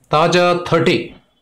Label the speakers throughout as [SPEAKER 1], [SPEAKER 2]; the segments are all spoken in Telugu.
[SPEAKER 1] తాజా థర్టీ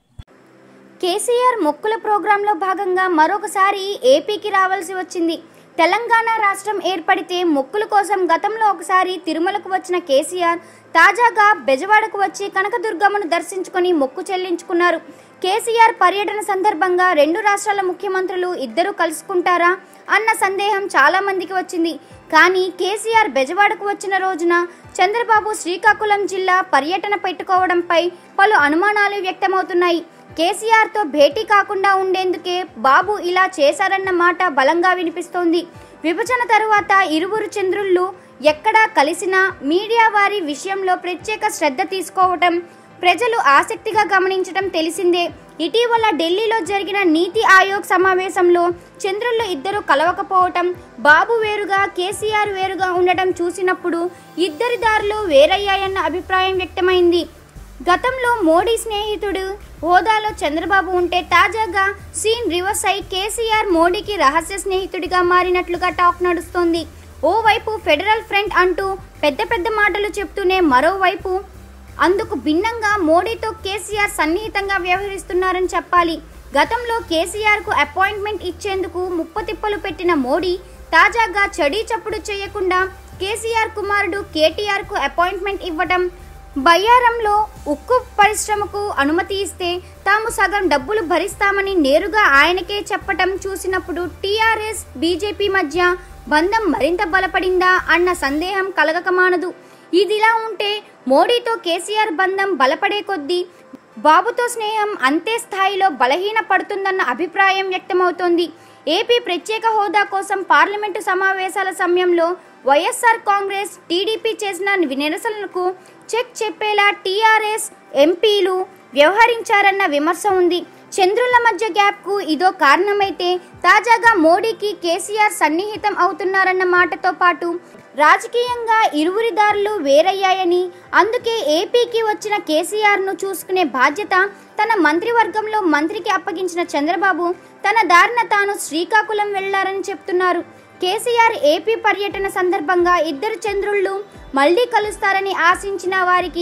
[SPEAKER 2] కేసీఆర్ మొక్కుల ప్రోగ్రాంలో భాగంగా మరొకసారి ఏపీకి రావాల్సి వచ్చింది తెలంగాణ రాష్ట్రం ఏర్పడితే మొక్కుల కోసం గతంలో ఒకసారి తిరుమలకు వచ్చిన కేసీఆర్ తాజాగా బెజవాడకు వచ్చి కనకదుర్గమ్మను దర్శించుకొని మొక్కు చెల్లించుకున్నారు కేసీఆర్ పర్యటన సందర్భంగా రెండు రాష్ట్రాల ముఖ్యమంత్రులు ఇద్దరు కలుసుకుంటారా అన్న సందేహం చాలా మందికి వచ్చింది కానీ కేసీఆర్ బెజవాడకు వచ్చిన రోజున చంద్రబాబు శ్రీకాకుళం జిల్లా పర్యటన పెట్టుకోవడంపై పలు అనుమానాలు వ్యక్తమవుతున్నాయి కేసీఆర్తో భేటీ కాకుండా ఉండేందుకే బాబు ఇలా చేశారన్న మాట బలంగా వినిపిస్తోంది విభజన తరువాత ఇరువురు చంద్రుళ్ళు ఎక్కడా కలిసినా మీడియా వారి విషయంలో ప్రత్యేక శ్రద్ధ తీసుకోవటం ప్రజలు ఆసక్తిగా గమనించడం తెలిసిందే ఇటీవల ఢిల్లీలో జరిగిన నీతి ఆయోగ్ సమావేశంలో చంద్రుళ్ళు ఇద్దరు కలవకపోవటం బాబు వేరుగా కేసీఆర్ వేరుగా ఉండటం చూసినప్పుడు ఇద్దరి దారులు వేరయ్యాయన్న అభిప్రాయం వ్యక్తమైంది గతంలో మోడీ స్నేహితుడు హోదాలో చంద్రబాబు ఉంటే తాజాగా సీన్ రివర్స్ అయి కేసీఆర్ మోడీకి రహస్య స్నేహితుడిగా మారినట్లుగా టాక్ నడుస్తోంది ఓవైపు ఫెడరల్ ఫ్రంట్ అంటూ పెద్ద పెద్ద మాటలు చెప్తూనే మరోవైపు అందుకు భిన్నంగా మోడీతో కేసీఆర్ సన్నిహితంగా వ్యవహరిస్తున్నారని చెప్పాలి గతంలో కేసీఆర్కు అపాయింట్మెంట్ ఇచ్చేందుకు ముప్పతిప్పలు పెట్టిన మోడీ తాజాగా చడీ చప్పుడు చేయకుండా కేసీఆర్ కుమారుడు కేటీఆర్కు అపాయింట్మెంట్ ఇవ్వడం బయ్యారంలో ఉక్కు పరిశ్రమకు అనుమతి ఇస్తే తాము సగం డబ్బులు భరిస్తామని నేరుగా ఆయనకే చెప్పటం చూసినప్పుడు టీఆర్ఎస్ బీజేపీ మధ్య బంధం మరింత బలపడిందా అన్న సందేహం కలగకమానదు ఇదిలా ఉంటే మోడీతో కేసీఆర్ బంధం బలపడే కొద్దీ బాబుతో స్నేహం అంతే స్థాయిలో బలహీన పడుతుందన్న అభిప్రాయం వ్యక్తమవుతోంది ఏపీ ప్రత్యేక హోదా కోసం పార్లమెంటు సమావేశాల సమయంలో వైఎస్ఆర్ కాంగ్రెస్ టీడీపీ చేసిన నిరసనలకు చెక్ చెప్పేలా టీఆర్ఎస్ ఎంపీలు వ్యవహరించారన్న విమర్శ ఉంది చంద్రుల మధ్య గ్యాప్కు ఇదో కారణమైతే తాజాగా మోడీకి కేసీఆర్ సన్నిహితం అవుతున్నారన్న మాటతో పాటు రాజకీయంగా ఇరువురి దారులు వేరయ్యాయని అందుకే ఏపీకి వచ్చిన కేసీఆర్ను చూసుకునే బాధ్యత తన మంత్రివర్గంలో మంత్రికి అప్పగించిన చంద్రబాబు తన దారిన తాను శ్రీకాకుళం వెళ్లారని చెప్తున్నారు కేసీఆర్ ఏపీ పర్యటన సందర్భంగా ఇద్దరు చంద్రుళ్ళు మళ్లీ కలుస్తారని ఆశించిన వారికి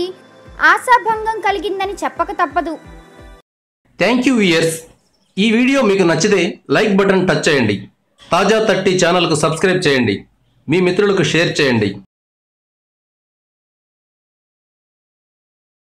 [SPEAKER 2] ఆశాభంగం కలిగిందని చెప్పక తప్పదు
[SPEAKER 1] థ్యాంక్ యూ ఇయర్స్ ఈ వీడియో మీకు నచ్చితే లైక్ బటన్ టచ్ చేయండి తాజా థర్టీ ఛానల్కు సబ్స్క్రైబ్ చేయండి మీ మిత్రులకు షేర్ చేయండి